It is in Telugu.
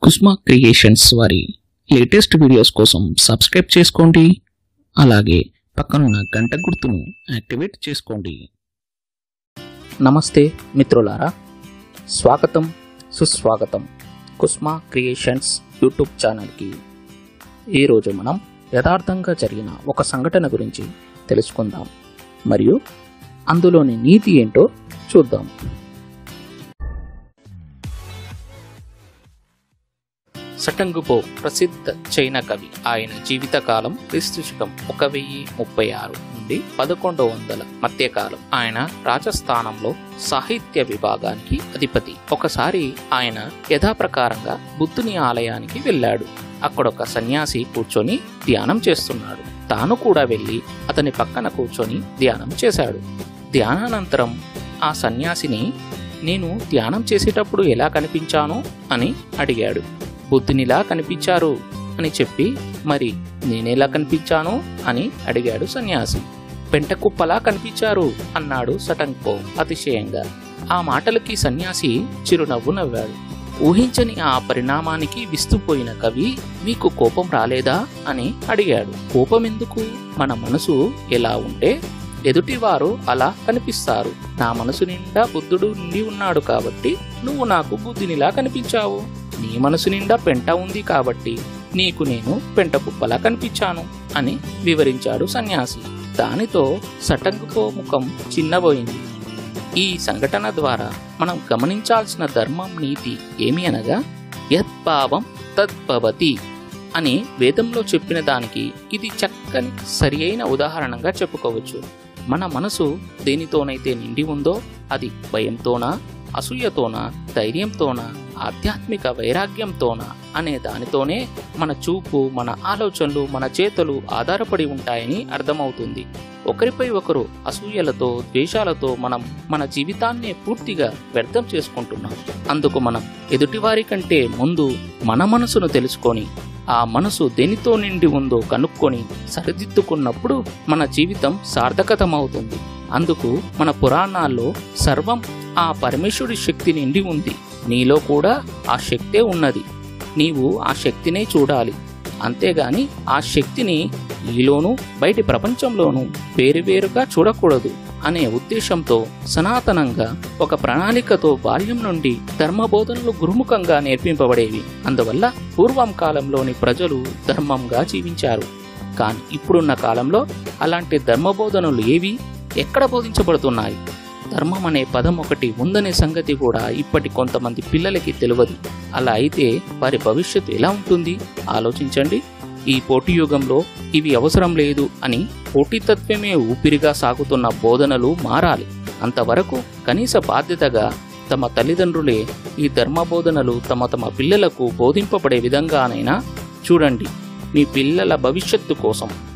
కుస్మా క్రియేషన్స్ వారి లేటెస్ట్ వీడియోస్ కోసం సబ్స్క్రైబ్ చేసుకోండి అలాగే పక్కనున్న గంట గుర్తును యాక్టివేట్ చేసుకోండి నమస్తే మిత్రులారా స్వాగతం సుస్వాగతం కుస్మా క్రియేషన్స్ యూట్యూబ్ ఛానల్కి ఈరోజు మనం యథార్థంగా జరిగిన ఒక సంఘటన గురించి తెలుసుకుందాం మరియు అందులోని నీతి ఏంటో చూద్దాం సటంగుపో ప్రసిద్ధ చైనా కవి ఆయన జీవితకాలం క్రీస్తు శకం ఒక వెయ్యి ముప్పై ఆరు నుండి పదకొండు వందల మధ్యకాలం ఆయన రాజస్థానంలో సాహిత్య విభాగానికి అధిపతి ఒకసారి ఆయన యథాప్రకారంగా బుద్ధుని ఆలయానికి వెళ్ళాడు అక్కడొక సన్యాసి కూర్చొని ధ్యానం చేస్తున్నాడు తాను కూడా వెళ్ళి అతని పక్కన కూర్చొని ధ్యానం చేశాడు ధ్యానానంతరం ఆ సన్యాసిని నేను ధ్యానం చేసేటప్పుడు ఎలా కనిపించాను అని అడిగాడు బుద్ధునిలా కనిపించారు అని చెప్పి మరి నేనెలా కనిపించాను అని అడిగాడు సన్యాసి పెంటకుప్పలా కనిపించారు అన్నాడు సటంకో అతిశయంగా ఆ మాటలకి సన్యాసి చిరునవ్వు నవ్వాడు ఊహించని ఆ పరిణామానికి విస్తుపోయిన కవి మీకు కోపం రాలేదా అని అడిగాడు కోపం ఎందుకు మన మనసు ఎలా ఉంటే ఎదుటివారు అలా కనిపిస్తారు నా మనసు నిండా బుద్ధుడు నిండి ఉన్నాడు కాబట్టి నువ్వు నాకు బుద్ధినిలా కనిపించావు నీ మనసు నిండా పెంట ఉంది కాబట్టి నీకు నేను పెంట కుప్పలా కనిపించాను అని వివరించాడు సన్యాసి దానితో సటంగుపో ముఖం చిన్నబోయింది ఈ సంఘటన ద్వారా మనం గమనించాల్సిన ధర్మం నీతి ఏమి అనగా యద్భావం తద్భవతి అని వేదంలో చెప్పిన దానికి ఇది చక్కని సరి అయిన ఉదాహరణగా చెప్పుకోవచ్చు మన మనసు దేనితోనైతే నిండి ఉందో అది భయంతోనా అసూయతోనా ధైర్యంతోనా ఆధ్యాత్మిక వైరాగ్యంతోనా అనే దానితోనే మన చూపు మన ఆలోచనలు మన చేతలు ఆధారపడి ఉంటాయని అర్థమవుతుంది ఒకరిపై ఒకరు అసూయలతో ద్వేషాలతో మనం మన జీవితాన్నే పూర్తిగా వ్యర్థం చేసుకుంటున్నాం అందుకు మనం ఎదుటివారి కంటే ముందు మన మనసును తెలుసుకొని ఆ మనసు దేనితో నిండి ఉందో కనుక్కొని సరిదిద్దుకున్నప్పుడు మన జీవితం సార్థకతమవుతుంది అందుకు మన పురాణాల్లో సర్వం ఆ పరమేశ్వరుడి శక్తి నిండి ఉంది నీలో కూడా ఆ శక్తే ఉన్నది నీవు ఆ శక్తినే చూడాలి అంతేగాని ఆ శక్తిని నీలోనూ బయటి ప్రపంచంలోనూ వేరువేరుగా చూడకూడదు అనే ఉద్దేశంతో సనాతనంగా ఒక ప్రణాళికతో బాల్యం నుండి ధర్మబోధనలు గురుముఖంగా నేర్పింపబడేవి అందువల్ల పూర్వం కాలంలోని ప్రజలు ధర్మంగా జీవించారు కానీ ఇప్పుడున్న కాలంలో అలాంటి ధర్మబోధనలు ఏవి ఎక్కడ బోధించబడుతున్నాయి ధర్మం అనే పదం ఒకటి ఉందనే సంగతి కూడా ఇప్పటి కొంతమంది పిల్లలకి తెలియదు అలా అయితే వారి భవిష్యత్తు ఎలా ఉంటుంది ఆలోచించండి ఈ పోటీ యుగంలో ఇవి అవసరం లేదు అని పోటీతత్వమే ఊపిరిగా సాగుతున్న బోధనలు మారాలి అంతవరకు కనీస బాధ్యతగా తమ తల్లిదండ్రులే ఈ ధర్మ బోధనలు తమ తమ పిల్లలకు బోధింపబడే విధంగానైనా చూడండి మీ పిల్లల భవిష్యత్తు కోసం